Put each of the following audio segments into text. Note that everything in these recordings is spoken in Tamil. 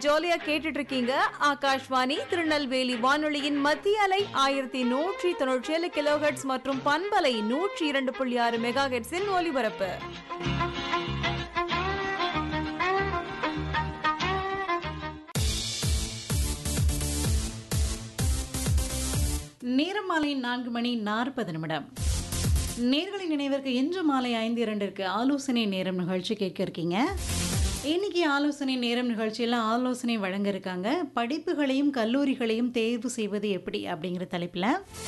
ஜாலியா கேட்டுட்டு இருக்கீங்க ஆகாஷ்வாணி திருநெல்வேலி வானொலியின் மத்திய அலை ஆயிரத்தி நூற்றி தொண்ணூற்றி ஏழு கிலோஹெட்ஸ் மற்றும் பண்பலை நூற்றி இரண்டு புள்ளி ஆறு மெகா ஹெட்ஸின் ஒலிபரப்பு நேரம் மாலை நான்கு மணி நாற்பது நிமிடம் நேர்களின் நினைவிற்கு இன்று மாலை ஐந்து இரண்டிற்கு ஆலோசனை நேரம் நிகழ்ச்சி கேட்க இருக்கீங்க இன்னைக்கு ஆலோசனை நேரம் நிகழ்ச்சியில் ஆலோசனை வழங்க இருக்காங்க படிப்புகளையும் கல்லூரிகளையும் தேர்வு செய்வது எப்படி அப்படிங்கிற தலைப்பில்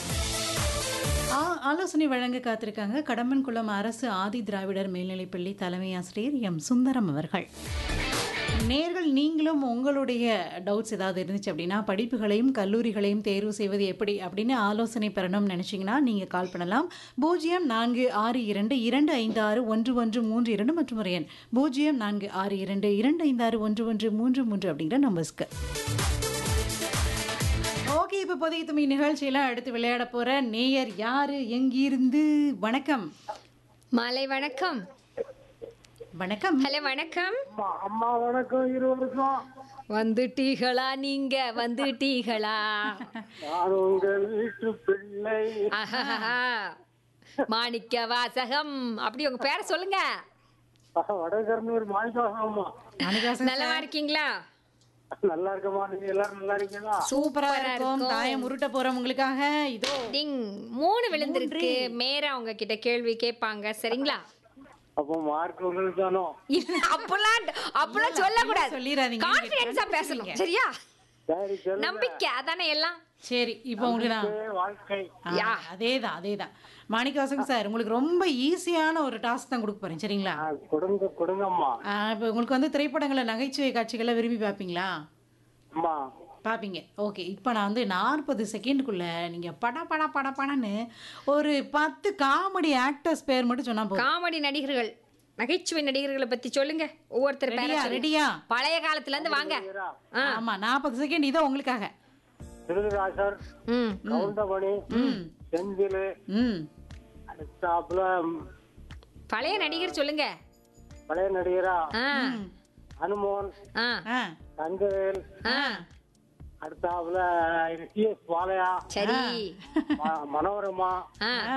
ஆ- ஆலோசனை வழங்க காத்திருக்காங்க கடம்பன்குளம் அரசு ஆதி திராவிடர் மேல்நிலைப்பள்ளி தலைமை ஆசிரியர் எம் சுந்தரம் அவர்கள் நேர்கள் நீங்களும் உங்களுடைய டவுட்ஸ் ஏதாவது இருந்துச்சு அப்படின்னா படிப்புகளையும் கல்லூரிகளையும் தேர்வு செய்வது எப்படி அப்படின்னு ஆலோசனை பெறணும்னு நினச்சிங்கன்னா நீங்கள் கால் பண்ணலாம் பூஜ்ஜியம் நான்கு ஆறு இரண்டு இரண்டு ஐந்து ஆறு ஒன்று ஒன்று மூன்று இரண்டு மற்றும் ஒரு எண் பூஜ்ஜியம் நான்கு ஆறு இரண்டு இரண்டு ஐந்து ஆறு ஒன்று ஒன்று மூன்று மூன்று அப்படிங்கிற நம்பர்ஸ்க்கு ஓகே இப்போ புதிய துமி நிகழ்ச்சியில் அடுத்து விளையாட போகிற நேயர் யாரு எங்கிருந்து வணக்கம் மாலை வணக்கம் வணக்கம் ஹலோ வணக்கம் அம்மா அம்மா வணக்கம் இருவருக்கும் வந்துட்டீகளா நீங்க வந்துட்டீகளா நான் உங்கள் வீட்டு பிள்ளை ஆஹாஹா. மாணிக்க வாசகம் அப்படி உங்க பேரை சொல்லுங்க வடகர்னூர் மாணிக்காசம் அம்மா மாணிகாசன் நல்லவா இருக்கீங்களா நல்லா இருக்கமா நீங்க எல்லாரும் நல்லா இருக்கீங்களா சூப்பரா இருக்கும் தாயம் உருட்ட போறோம் உங்களுக்காக இதோ டிங் மூணு விழுந்திருக்கு மேரா உங்க கிட்ட கேள்வி கேட்பாங்க சரிங்களா அப்போ மார்க் உங்களுக்கு தானோ இல்ல, அப்பெல்லாம் அப்பெல்லாம் சொல்லக்கூடாது சொல்லிடாதீங்க. கான்பிடன்ஸா பேசணும் சரியா சரி சொல்லுங்க நம்பிக்கை அதானே எல்லாம் சரி இப்போ உங்களுக்கு நான் ஏ, வாழ்க்கை ஆ, அதேதான் அதேதான் மாணிக்கவாசன் சார் உங்களுக்கு ரொம்ப ஈஸியான ஒரு டாஸ்க் தான் கொடுக்க போறேன் சரிங்களா ஆ, கொடுங்க கொடுங்கம்மா ஆ, இப்போ உங்களுக்கு வந்து திரைப்படங்களை நகைச்சுவை காட்சிகளை விரும்பி பார்ப்பீங்களா அம்மா பார்ப்பீங்க ஓகே இப்போ நான் வந்து நாற்பது செகண்டுக்குள்ள நீங்க பட பட பட படன்னு ஒரு பத்து காமெடி ஆக்டர்ஸ் பேர் மட்டும் சொன்னா போதும் காமெடி நடிகர்கள் நகைச்சுவை நடிகர்களை பத்தி சொல்லுங்க ஒவ்வொருத்தர் பேரை ரெடியா சொல்லுங்க. ரெடியா பழைய காலத்துல இருந்து வாங்க ஆ. ஆமா நாற்பது செகண்ட் இதோ உங்களுக்காக திருதராசர் ம் கவுண்டமணி செந்தில் ம் அடுத்தாப்புல ம், பழைய நடிகர் சொல்லுங்க பழைய நடிகரா ஆ அனுமோன் ஆ ஆ தங்கவேல் ஆ அடுத்தாப்புல சி எஸ் பாலையா சரி ம- மனோரமா ஆ ஆ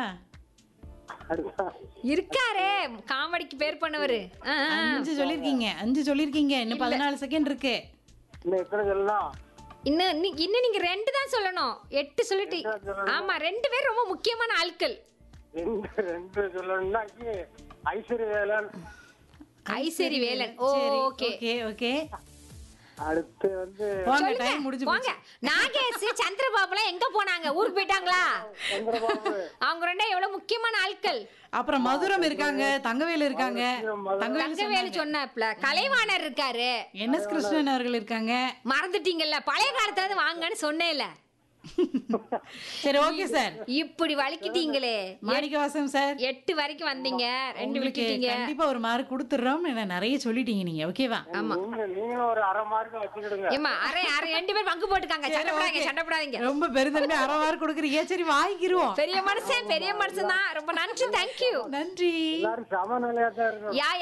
அடுத்தா இருக்காரே காமெடிக்கு பேர் பண்ணவரு ஆ, ஆ. அஞ்சு சொல்லிருக்கீங்க அஞ்சு சொல்லிருக்கீங்க இன்னும் பதினாலு செகண்ட் இருக்கு இன்னும் எத்தனை சொல்லலாம் இன்னும் நீ- இன்னும் நீங்க ரெண்டு தான் சொல்லணும் எட்டு சொல்லிட்டு ஆமா ரெண்டு பேர் ரொம்ப முக்கியமான ஆட்கள் ரெண்டு ரெண்டு சொல்லணும்னா இங்க ஐஸ்வர்ய வேலன் ஐசரி வேலன் ஓ சரி ஓகே ஓகே ஓகே அடுத்து வந்து போங்க டைம் முடிஞ்சு போங்க நாகேஷ் சந்திரபாபுலாம் எங்க போனாங்க ஊருக்கு போயிட்டாங்களா சந்திரபாபு அவங்க ரெண்டும் எவ்வளவு முக்கியமான ஆட்கள் அப்புறம் மதுரம் இருக்காங்க தங்கவேல் இருக்காங்க தங்கவேல் தங்கவேலு சொன்னாப்ல கலைவாணர் இருக்காரு என் எஸ் கிருஷ்ணன் அவர்கள் இருக்காங்க மறந்துட்டீங்கல்ல பழைய காலத்துல இருந்து வாங்கன்னு சொன்னேன்ல சரி ஓகே சார் இப்படி வலிக்கிட்டீங்களே மாணிக்கவாசம் சார் எட்டு வரைக்கும் வந்தீங்க ரெண்டு உங்களுக்கு விட்டுட்டீங்க கண்டிப்பா ஒரு மார்க் கொடுத்துடுறோம் நான் நிறைய சொல்லிட்டீங்க நீங்க ஓகேவா நீங்க நீங்களும் ஒரு அரை மார்க் வச்சுக்கிடுங்க ஏமா அரை அரை ரெண்டு பேர் பங்கு போட்டுக்காங்க சண்டை போடாதீங்க சண்டை போடாதீங்க ரொம்ப பெருந்தன்மை அரை மார்க் கொடுக்குறீங்க சரி வாங்கிக்கிருவோம் பெரிய மனுஷன் பெரிய மனுஷன் தான் ரொம்ப நன்றி தேங்க்யூ நன்றி எல்லாரும் சமநிலையா தான் இருக்கணும் யா